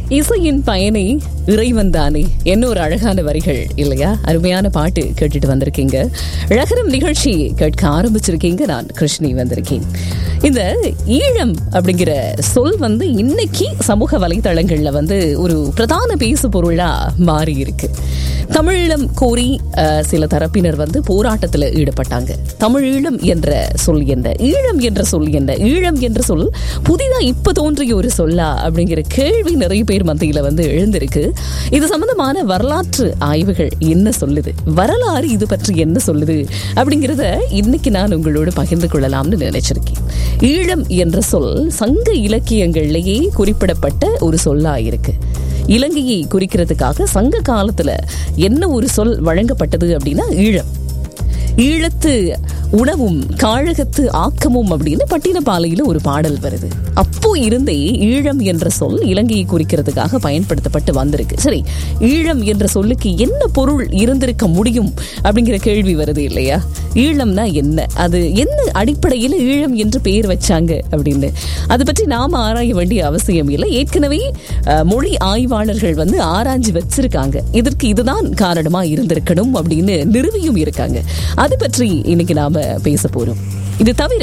இசையின் பயனை இறைவன் தானே என்ன ஒரு அழகான வரிகள் இல்லையா அருமையான பாட்டு கேட்டுட்டு வந்திருக்கீங்க அழகரம் நிகழ்ச்சி கேட்க ஆரம்பிச்சிருக்கீங்க நான் கிருஷ்ணி வந்திருக்கேன் இந்த ஈழம் அப்படிங்கிற சொல் வந்து இன்னைக்கு சமூக வலைதளங்கள்ல வந்து ஒரு பிரதான பேசு பொருளா மாறி இருக்கு தமிழீழம் கோரி அஹ், சில தரப்பினர் வந்து போராட்டத்தில் ஈடுபட்டாங்க தமிழீழம் என்ற சொல் என்ன ஈழம் என்ற சொல் என்ன ஈழம் என்ற சொல் புதிதா இப்ப தோன்றிய ஒரு சொல்லா அப்படிங்கிற கேள்வி நிறைய பேர் மத்தியில வந்து எழுந்திருக்கு இது சம்பந்தமான வரலாற்று ஆய்வுகள் என்ன சொல்லுது வரலாறு இது பற்றி என்ன சொல்லுது அப்படிங்கிறத இன்னைக்கு நான் உங்களோடு பகிர்ந்து கொள்ளலாம்னு நினைச்சிருக்கேன் ஈழம் என்ற சொல் சங்க இலக்கியங்கள்லேயே குறிப்பிடப்பட்ட ஒரு சொல்லா இருக்கு இலங்கையை குறிக்கிறதுக்காக சங்க காலத்துல என்ன ஒரு சொல் வழங்கப்பட்டது அப்படின்னா ஈழம் ஈழத்து உணவும் காழகத்து ஆக்கமும் அப்படின்னு பட்டினப்பாலையில ஒரு பாடல் வருது அப்போ இருந்தே ஈழம் என்ற சொல் இலங்கையை குறிக்கிறதுக்காக பயன்படுத்தப்பட்டு வந்திருக்கு சரி ஈழம் என்ற சொல்லுக்கு என்ன பொருள் இருந்திருக்க முடியும் அப்படிங்கிற கேள்வி வருது இல்லையா ஈழம்னா என்ன அது என்ன அடிப்படையில் ஈழம் என்று பெயர் வச்சாங்க அப்படின்னு அது பற்றி நாம ஆராய வேண்டிய அவசியம் இல்லை ஏற்கனவே அஹ், மொழி ஆய்வாளர்கள் வந்து ஆராய்ஞ்சு வச்சிருக்காங்க இதற்கு இதுதான் காரணமா இருந்திருக்கணும் அப்படின்னு நிறுவியும் இருக்காங்க அது பற்றி இன்னைக்கு நாம பேச போறோம் இது தவிர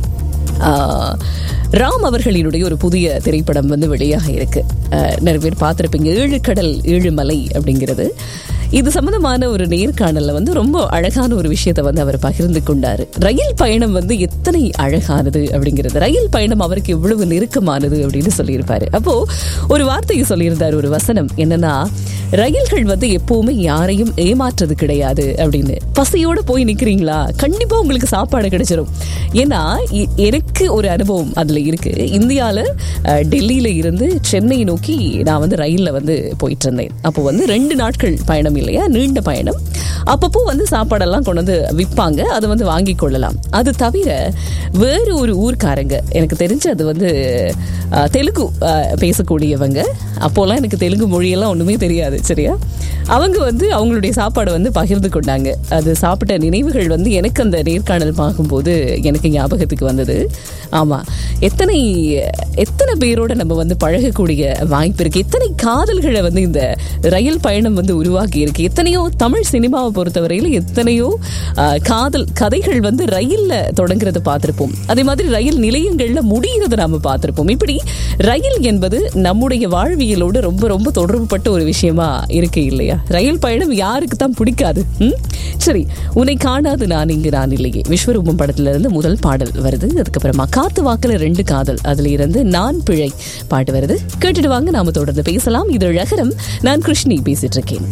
ஆஹ், ராம் அவர்களினுடைய ஒரு புதிய திரைப்படம் வந்து வெளியாக இருக்கு ஆஹ், நிறைய பேர் பார்த்துருப்பீங்க ஏழு கடல் ஏழு மலை அப்படிங்கிறது இது சம்பந்தமான ஒரு நேர்காணல்ல வந்து ரொம்ப அழகான ஒரு விஷயத்தை வந்து அவர் பகிர்ந்து கொண்டாரு ரயில் பயணம் வந்து எத்தனை அழகானது அப்படிங்கிறது ரயில் பயணம் அவருக்கு எவ்வளவு நெருக்கமானது அப்படின்னு சொல்லியிருப்பாரு அப்போ ஒரு வார்த்தையை சொல்லியிருந்தார் ஒரு வசனம் என்னன்னா ரயில்கள் வந்து எப்பவுமே யாரையும் ஏமாற்றுறது கிடையாது அப்படின்னு பசியோட போய் நிக்கிறீங்களா கண்டிப்பா உங்களுக்கு சாப்பாடு கிடைச்சிரும் ஏன்னா இ- எனக்கு ஒரு அனுபவம் அதுல இருக்கு இந்தியால அஹ், டெல்லியில இருந்து சென்னை நோக்கி நான் வந்து ரயில்ல வந்து போயிட்டு இருந்தேன் அப்போ வந்து ரெண்டு நாட்கள் பயணம் இல்லையா நீண்ட பயணம் அப்பப்போ வந்து சாப்பாடெல்லாம் கொண்டு வந்து விற்பாங்க அதை வந்து வாங்கி கொள்ளலாம் அது தவிர வேறு ஒரு ஊர்க்காரங்க எனக்கு தெரிஞ்சு அது வந்து அஹ், தெலுங்கு அஹ், பேசக்கூடியவங்க அப்போல்லாம் எனக்கு தெலுங்கு மொழியெல்லாம் ஒண்ணுமே தெரியாது சரியா அவங்க வந்து அவங்களுடைய சாப்பாடை வந்து பகிர்ந்து கொண்டாங்க அது சாப்பிட்ட நினைவுகள் வந்து எனக்கு அந்த நேர்காணல் பார்க்கும்போது எனக்கு ஞாபகத்துக்கு வந்தது ஆமா எத்தனை எத்தனை பேரோட நம்ம வந்து பழகக்கூடிய வாய்ப்பு இருக்கு எத்தனை காதல்களை வந்து இந்த ரயில் பயணம் வந்து உருவாக்கி இருக்கு எத்தனையோ தமிழ் சினிமாவை பொறுத்தவரையில எத்தனையோ ஆஹ், காதல் கதைகள் வந்து ரயில்ல தொடங்குறத பார்த்திருப்போம் அதே மாதிரி ரயில் நிலையங்கள்ல முடிகிறத நாம பார்த்திருப்போம் இப்படி ரயில் என்பது நம்முடைய வாழ்வியலோடு ரொம்ப ரொம்ப தொடர்புபட்ட ஒரு விஷயமா இருக்கு இல்லையா ரயில் பயணம் யாருக்கு தான் பிடிக்காது ம்? சரி உன்னை காணாது நான் இங்கு நான் இல்லையே விஸ்வரூபம் படத்துல இருந்து முதல் பாடல் வருது அதுக்கப்புறமா காத்து வாக்குல ரெண்டு காதல் அதுல இருந்து நான் பிழை பாட்டு வருது கேட்டுட்டு வாங்க நாம தொடர்ந்து பேசலாம் இது அழகரம் நான் கிருஷ்ணி பேசிட்டு இருக்கேன்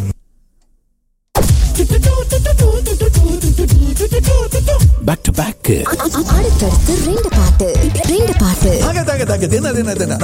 பேக் டு பேக் அடுத்தடுத்து ரெண்டு பாட்டு ரெண்டு பாட்டு தக தக தக தின தின தின